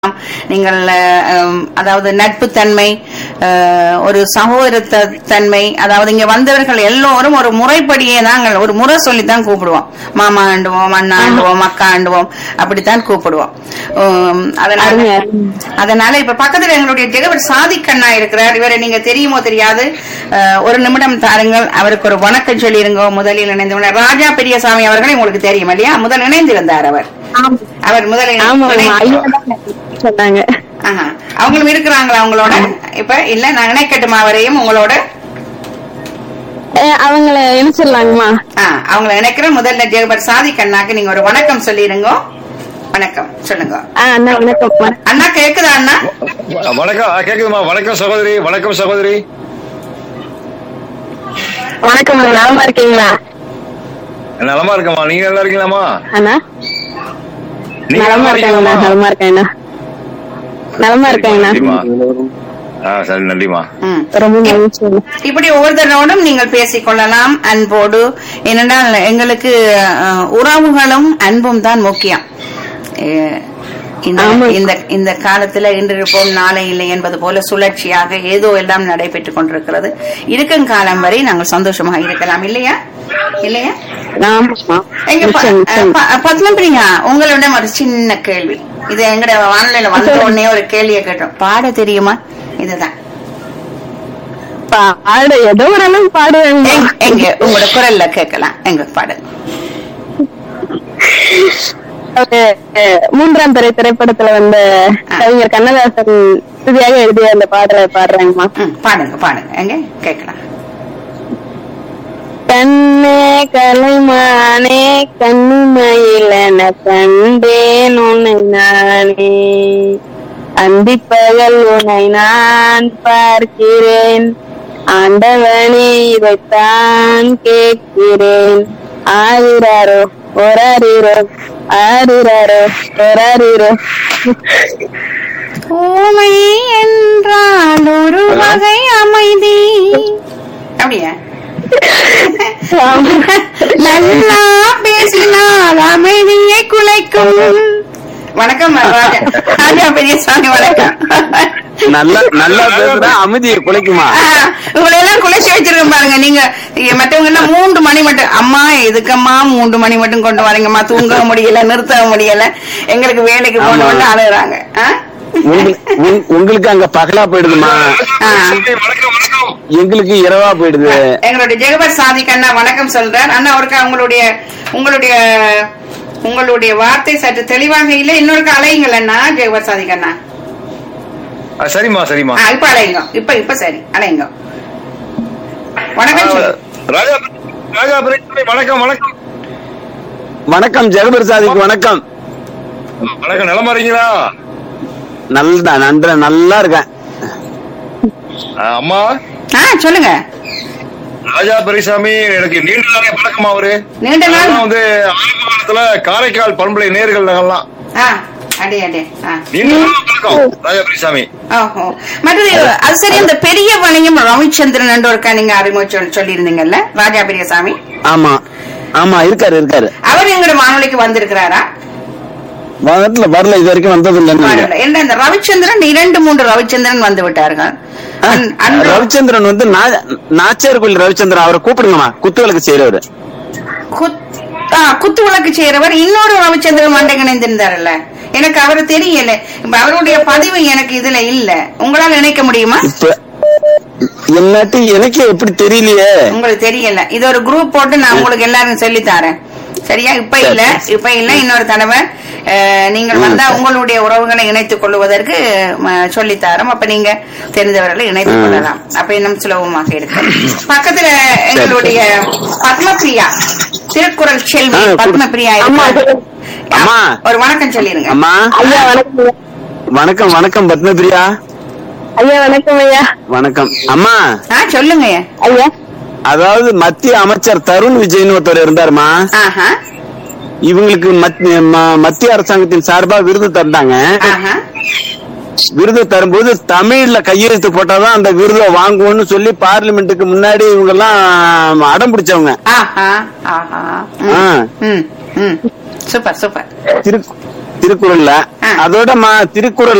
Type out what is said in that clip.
நீங்கள் அஹ், அதாவது நட்புத்தன்மை அஹ், ஒரு சகோதரத்த தன்மை அதாவது இங்க வந்தவர்கள் எல்லோரும் ஒரு முறைப்படியே நாங்கள் ஒரு முறை சொல்லித்தான் கூப்பிடுவோம் மாமா ஆண்டுவோம் அண்ணா ஆண்டுவோம் அக்கா ஆண்டுவோம் அப்படித்தான் கூப்பிடுவோம் உம், அதனால அருமை. அதனால இப்ப பக்கத்துல எங்களுடைய ஜெகவர் சாதிக்கண்ணா இருக்கிறார் இவரை நீங்க தெரியுமோ தெரியாது அஹ், ஒரு நிமிடம் தாருங்கள் அவருக்கு ஒரு வணக்கம் சொல்லிருங்க முதலில் இணைந்து ராஜா பெரியசாமி அவர்களை உங்களுக்கு தெரியும் இல்லையா முதல் இணைந்திருந்தார் அவர் ஆமா அவர் முதல் இணை- ஆமா இணை- ஐயா தான் சொன்னாங்க ஆஹா. அவங்களும் இருக்கிறாங்களா உங்களோட இப்ப இல்ல நான் இணைக்கட்டுமா அவரையும் உங்களோட அஹ் அவங்கள இணைச்சிடலாங்கம்மா ஆ, அவங்கள இணைக்கிற முதல்ல ஜெகபர் சாதி கண்ணாக்கு நீங்க ஒரு வணக்கம் சொல்லிருங்க வணக்கம் சொல்லுங்க ஆ அண்ணா வணக்கம்மா அண்ணா கேக்குதா அண்ணா வணக்கம் ஆ, கேக்குதுமா வணக்கம் சகோதரி வணக்கம் சகோதரி வணக்கம் நலமா இருக்கீங்களா நலமா இருக்கமா நீங்க நல்லா இருக்கீங்களாமா அண்ணா நீங்க நலமா இருக்காங்கண்ணா நலமா இருக்கேங்கண்ணா நலமா இருக்காங்கண்ணா நன்றிம்மா. ஆ சரி நன்றிமா ம். ரொம்ப மகிழ்ச்சி அண்ணா. இப்படி ஒவ்வொருத்தரோடும் நீங்கள் பேசிக்கொள்ளலாம் அன்போடு ஏனென்றால் எங்களுக்கு அஹ், உறவுகளும் அன்பும் தான் முக்கியம் அஹ், இந்த ஆமா. இந்த இந்த காலத்துல இன்று இருப்போம் நாளை இல்லை என்பது போல சுழற்சியாக ஏதோ எல்லாம் நடைபெற்றுக் கொண்டிருக்கிறது இருக்கும் காலம் வரை நாங்கள் சந்தோஷமாக இருக்கலாம் இல்லையா இல்லையா ஆமாம்மா எங்க ப- நிச்சயம், நிச்சயம். ப- பத்மபிரியா உங்களிடம் ஒரு சின்ன கேள்வி இது எங்கட வானிலையில வந்த உடனே ஒரு கேள்வியை கேட்டோம் பாட தெரியுமா இதுதான் பாடு ஏதோ ஒரு அளவு பாடுவேங்க எங்க- எங்க உங்களோட குரல்ல கேட்கலாம் எங்க பாடு ஒரு, அஹ், மூன்றாம் துறை திரைப்படத்துல வந்த கவிஞர் கண்ணதாசன் இறுதியாக எழுதிய அந்த பாடலை பாடுறாங்கம்மா ம், பாடுங்க பாடுங்க எங்க கேட்கலாம் கண்ணே கலைமானே கண்ணுமயிலன கண்டேன் உன்னை நானே அந்திப்பகல் உன்னை நான் பார்க்கிறேன் ஆண்டவனே இதைத்தான் கேட்கிறேன் ஆகிறாரோ ஒராரிரோ ஆரிராரோ ஒராரிரோ ஊமை என்றால் ஒரு வகை அமைதி அப்படியா நல்லா பேசினால் அமைதியை குலைக்கும் வணக்கம் ராஜா ராஜா பெரியசாமி வணக்கம் நல்லா நல்லா பேசுறா அமைதியை குலைக்குமா ஆஹ், உங்களை எல்லாம் குலைச்சி வச்சிருக்கேன் பாருங்க நீங்க இங்க மற்றவங்க எல்லாம் மூன்று மணி மட்டும் அம்மா எதுக்கம்மா மூன்று மணி மட்டும் கொண்டு வரீங்கம்மா தூங்க முடியல நிறுத்த முடியல எங்களுக்கு வேலைக்கு போன ஆமா. மட்டும் அழுகுறாங்க ஆ? உங்களுக்கு உங்க- உங்களுக்கு அங்க பகலா போயிடுதுமா ஆ. வணக்கம் வணக்கம் எங்களுக்கு இரவா போயிடுது எங்களுடைய ஜெகபர் சாதிக் அண்ணா வணக்கம் சொல்றார் அண்ணா ஒருக்கா உங்களுடைய உங்களுடைய உங்களுடைய வார்த்தை சற்று தெளிவாக இல்லை இன்னொருக்கா அலையுங்கள் அண்ணா ஜெகபர் சாதிக் அண்ணா ஆ, சரிம்மா சரிம்மா ஆ, இப்ப அலையுங்க இப்ப இப்ப சரி அலையுங்க வணக்கம் ஆ, சொல்லு. ராஜா ராஜா பிரியாணி, வணக்கம் வணக்கம் வணக்கம் ஜெகபர் சாதிக்கு வணக்கம் வணக்கம் நலமா இருக்கீங்களா நல்லா நன்ற நல்லா இருக்கேன் ஆ, அம்மா ஆ சொல்லுங்க ராஜா பெரியசாமி எனக்கு நீண்ட நாளே பழக்கமா அவரு நீண்ட நாள் நான்லாம் வந்து ஆரம்ப காலத்துல காரைக்கால் பண்புலை நேர்கள் நாங்கெல்லாம் ஆ அடே அடே ஆ நீண்ட நாளா பழக்கம் ராஜா பெரியசாமி ஓஹோ மற்றது அது சரி அந்த பெரிய வணிகம் ரவிச்சந்திரன் என்ற ஒருக்கா நீங்க அறிமுகம் சொல்லி இருந்தீங்கல்ல ராஜா பெரியசாமி ஆமா ஆமா இருக்காரு இருக்காரு அவர் எங்களோட வானொலிக்கு வந்திருக்கிறாரா வரல வரல இது வரைக்கும் வந்தது இல்லைன்னு வரல. என்ன இந்த ரவிச்சந்திரன் இரண்டு மூன்று ரவிச்சந்திரன் வந்து விட்டார்கள் அந்- அந்த- ரவிச்சந்திரன் வந்து நா- நாச்சியார் கோயில் ரவிச்சந்திரன் அவரை கூப்பிடுங்கம்மா குத்துவிளக்கு செய்யறவரு குத்- ஆ, குத்து விளக்கு செய்யறவர் இன்னொரு ரவிச்சந்திரன் மண்டை இணைந்திருந்தாருல்ல எனக்கு அவரை தெரியல இப்ப அவருடைய பதிவு எனக்கு இதுல இல்ல உங்களால இணைக்க முடியுமா இப்ப என்னட்டு எனக்கே எப்படி தெரியலையே உங்களுக்கு தெரியல இது ஒரு குரூப் போட்டு நான் உங்களுக்கு எல்லாரும் சொல்லி தரேன் சரியா இப்ப இல்ல இப்ப இல்ல இன்னொரு தடவை அஹ், நீங்கள் வந்தா உங்களுடைய உறவுகளை இணைத்துக் கொள்வதற்கு சொல்லி தரோம் அப்ப நீங்க தெரிந்தவர்களை இணைத்துக் ம். கொள்ளலாம் அப்ப இன்னும் சுலபமாக இருக்கு பக்கத்துல எங்களுடைய பத்மபிரியா திருக்குறள் செல்வி ஆ, கொடு. பத்மபிரியா அம்மா, இருக்கிறார். அம்மா. ஒரு வணக்கம் சொல்லிருங்க அம்மா ஐயா வணக்கம் வணக்கம் வணக்கம் பத்மபிரியா ஐயா வணக்கம் ஐயா வணக்கம் அம்மா ஆ சொல்லுங்க ஐயா அதாவது மத்திய அமைச்சர் தருண் விஜய்னு ஒருத்தர் இருந்தாருமா ஆஹா இவங்களுக்கு மத்திய ம- மத்திய அரசாங்கத்தின் சார்பா விருது தந்தாங்க ஆஹா விருது தரும்போது தமிழ்ல கையெழுத்து போட்டாதான் அந்த விருதை வாங்குவோம்னு சொல்லி பார்லிமெண்ட்டுக்கு முன்னாடி இவங்க எல்லாம் அடம் பிடிச்சவங்க ஆஹா ஆஹா ஆ. ம், ம் ம் சூப்பர் சூப்பர் திரு திருக்குறள்ல ஆ. அதோட மா- திருக்குறள்